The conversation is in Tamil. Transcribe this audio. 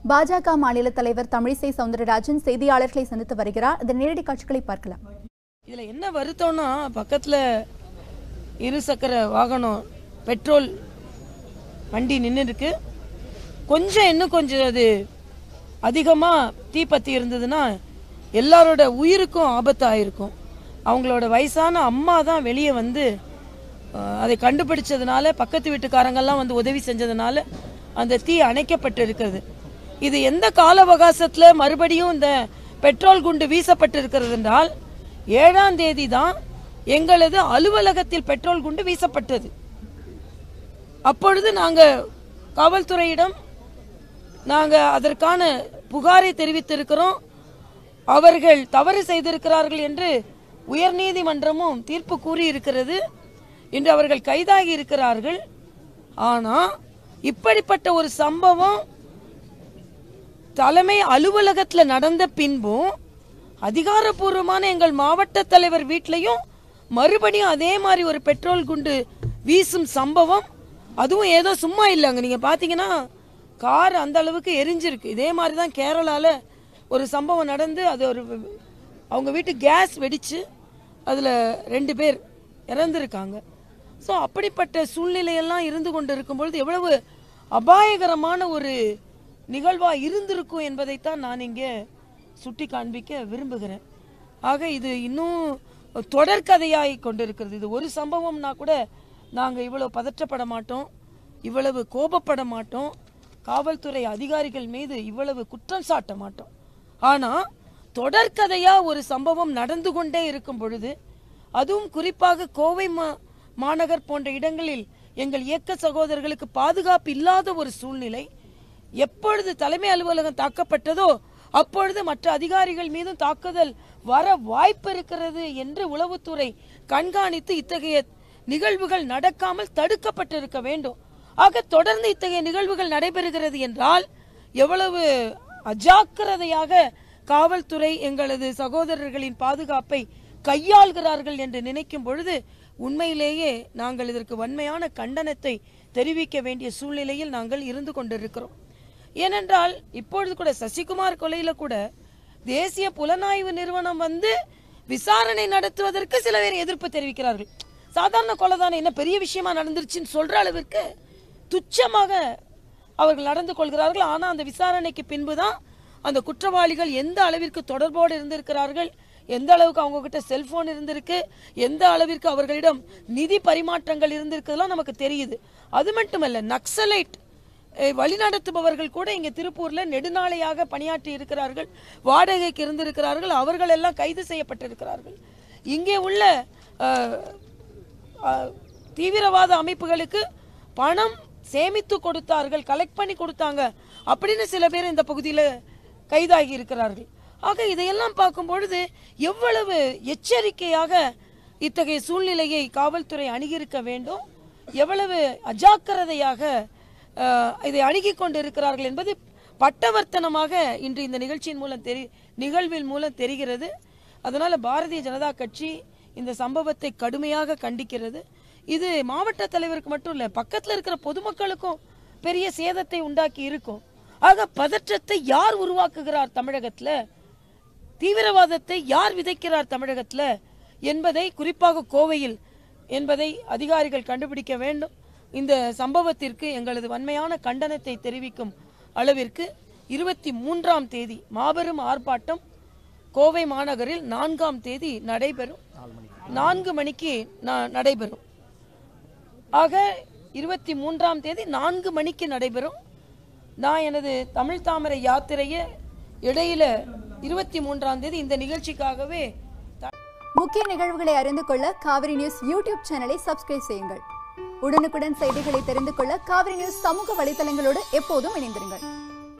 பாஜக மாநில தலைவர் தமிழிசை சவுந்தரராஜன் செய்தியாளர்களை சந்தித்து வருகிறார் இந்த நேரடி காட்சிகளை பார்க்கலாம் இதுல என்ன வருத்தம்னா பக்கத்துல இரு சக்கர வாகனம் பெட்ரோல் வண்டி நின்று இருக்கு கொஞ்சம் இன்னும் கொஞ்சம் அது அதிகமா தீப்பத்தி இருந்ததுன்னா எல்லாரோட உயிருக்கும் ஆபத்தாயிருக்கும் அவங்களோட வயசான அம்மா தான் வெளியே வந்து அஹ், அதை கண்டுபிடிச்சதுனால பக்கத்து வீட்டுக்காரங்கெல்லாம் வந்து உதவி செஞ்சதுனால அந்த தீ அணைக்கப்பட்டு இருக்கிறது இது எந்த கால அவகாசத்துல மறுபடியும் இந்த பெட்ரோல் குண்டு வீசப்பட்டு இருக்கிறது என்றால் ஏழாம் தேதி தான் எங்களது அலுவலகத்தில் பெட்ரோல் குண்டு வீசப்பட்டது அப்பொழுது நாங்க காவல்துறையிடம் நாங்க அதற்கான புகாரை தெரிவித்திருக்கிறோம் அவர்கள் தவறு செய்திருக்கிறார்கள் என்று உயர்நீதிமன்றமும் தீர்ப்பு கூறியிருக்கிறது இன்று அவர்கள் கைதாகி இருக்கிறார்கள் ஆனா இப்படிப்பட்ட ஒரு சம்பவம் தலைமை அலுவலகத்துல நடந்த பின்பும் அதிகாரப்பூர்வமான எங்கள் மாவட்ட தலைவர் வீட்லயும் மறுபடியும் அதே மாதிரி ஒரு பெட்ரோல் குண்டு வீசும் சம்பவம் அதுவும் ஏதோ சும்மா இல்லைங்க நீங்க பாத்தீங்கன்னா கார் அந்த அளவுக்கு எரிஞ்சிருக்கு இதே மாதிரி தான் கேரளால ஒரு சம்பவம் நடந்து அது ஒரு அவங்க வீட்டு கேஸ் வெடிச்சு அதுல ரெண்டு பேர் இறந்திருக்காங்க ஸோ அப்படிப்பட்ட சூழ்நிலையெல்லாம் இருந்து கொண்டு இருக்கும் பொழுது எவ்வளவு அபாயகரமான ஒரு நிகழ்வா இருந்திருக்கும் என்பதைத்தான் நான் இங்கே சுட்டி காண்பிக்க விரும்புகிறேன் ஆக இது இன்னும் தொடர்கதையாய் கொண்டிருக்கிறது இது ஒரு சம்பவம்னா கூட நாங்கள் இவ்வளவு பதற்றப்பட மாட்டோம் இவ்வளவு கோபப்பட மாட்டோம் காவல்துறை அதிகாரிகள் மீது இவ்வளவு குற்றம் சாட்ட மாட்டோம் ஆனா தொடர்கதையா ஒரு சம்பவம் நடந்து கொண்டே இருக்கும் பொழுது அதுவும் குறிப்பாக கோவை மா மாநகர் போன்ற இடங்களில் எங்கள் இயக்க சகோதரர்களுக்கு பாதுகாப்பு இல்லாத ஒரு சூழ்நிலை எப்பொழுது தலைமை அலுவலகம் தாக்கப்பட்டதோ அப்பொழுது மற்ற அதிகாரிகள் மீதும் தாக்குதல் வர வாய்ப்பு இருக்கிறது என்று உளவுத்துறை கண்காணித்து இத்தகைய நிகழ்வுகள் நடக்காமல் தடுக்கப்பட்டிருக்க வேண்டும் ஆக தொடர்ந்து இத்தகைய நிகழ்வுகள் நடைபெறுகிறது என்றால் எவ்வளவு அஜாக்கிரதையாக காவல்துறை எங்களது சகோதரர்களின் பாதுகாப்பை கையாள்கிறார்கள் என்று நினைக்கும் பொழுது உண்மையிலேயே நாங்கள் இதற்கு வன்மையான கண்டனத்தை தெரிவிக்க வேண்டிய சூழ்நிலையில் நாங்கள் இருந்து கொண்டிருக்கிறோம் ஏனென்றால் இப்பொழுது கூட சசிகுமார் கொலையில கூட தேசிய புலனாய்வு நிறுவனம் வந்து விசாரணை நடத்துவதற்கு சில பேர் எதிர்ப்பு தெரிவிக்கிறார்கள் சாதாரண கொலை தானே என்ன பெரிய விஷயமா நடந்துருச்சுன்னு சொல்ற அளவிற்கு துச்சமாக அவர்கள் நடந்து கொள்கிறார்கள் ஆனா அந்த விசாரணைக்கு பின்புதான் அந்த குற்றவாளிகள் எந்த அளவிற்கு தொடர்போடு இருந்திருக்கிறார்கள் எந்த அளவுக்கு அவங்க கிட்ட செல்போன் இருந்திருக்கு எந்த அளவிற்கு அவர்களிடம் நிதி பரிமாற்றங்கள் இருந்திருக்குதெல்லாம் நமக்கு தெரியுது அது மட்டுமல்ல நக்சலைட் அஹ், வழிநடத்துபவர்கள் கூட இங்க திருப்பூர்ல நெடுநாளையாக பணியாற்றி இருக்கிறார்கள் வாடகைக்கு இருந்திருக்கிறார்கள் அவர்கள் எல்லாம் கைது செய்யப்பட்டிருக்கிறார்கள் இங்கே உள்ள அஹ், அஹ், தீவிரவாத அமைப்புகளுக்கு பணம் சேமித்து கொடுத்தார்கள் கலெக்ட் பண்ணி கொடுத்தாங்க அப்படின்னு சில பேர் இந்த பகுதியில் கைதாகி இருக்கிறார்கள் ஆக இதையெல்லாம் பார்க்கும் பொழுது எவ்வளவு எச்சரிக்கையாக இத்தகைய சூழ்நிலையை காவல்துறை அணுகியிருக்க வேண்டும் எவ்வளவு அஜாக்கிரதையாக அஹ், இதை அணுகிக் கொண்டிருக்கிறார்கள் என்பது பட்டவர்த்தனமாக இன்று இந்த நிகழ்ச்சியின் மூலம் தெரி நிகழ்வின் மூலம் தெரிகிறது அதனால பாரதிய ஜனதா கட்சி இந்த சம்பவத்தை கடுமையாக கண்டிக்கிறது இது மாவட்ட தலைவருக்கு மட்டும் இல்ல பக்கத்துல இருக்கிற பொதுமக்களுக்கும் பெரிய சேதத்தை உண்டாக்கி இருக்கும் ஆக பதற்றத்தை யார் உருவாக்குகிறார் தமிழகத்துல தீவிரவாதத்தை யார் விதைக்கிறார் தமிழகத்துல என்பதை குறிப்பாக கோவையில் என்பதை அதிகாரிகள் கண்டுபிடிக்க வேண்டும் இந்த சம்பவத்திற்கு எங்களது வன்மையான கண்டனத்தை தெரிவிக்கும் அளவிற்கு இருபத்தி மூன்றாம் தேதி மாபெரும் ஆர்ப்பாட்டம் கோவை மாநகரில் நான்காம் தேதி நடைபெறும் நான்கு மணிக்கு ந- நடைபெறும் ஆக இருபத்தி மூன்றாம் தேதி நான்கு மணிக்கு நடைபெறும் நான் எனது தமிழ் தாமரை யாத்திரையை இடையில இருபத்தி மூன்றாம் தேதி இந்த நிகழ்ச்சிக்காகவே த- முக்கிய நிகழ்வுகளை அறிந்து கொள்ள காவிரி நியூஸ் யூடியூப் சேனலை சப்ஸ்கிரைப் செய்யுங்கள் உடனுக்குடன் செய்திகளை தெரிந்து கொள்ள காவிரி நியூஸ் சமூக வலைதளங்களோடு எப்போதும் இணைந்திருங்கள்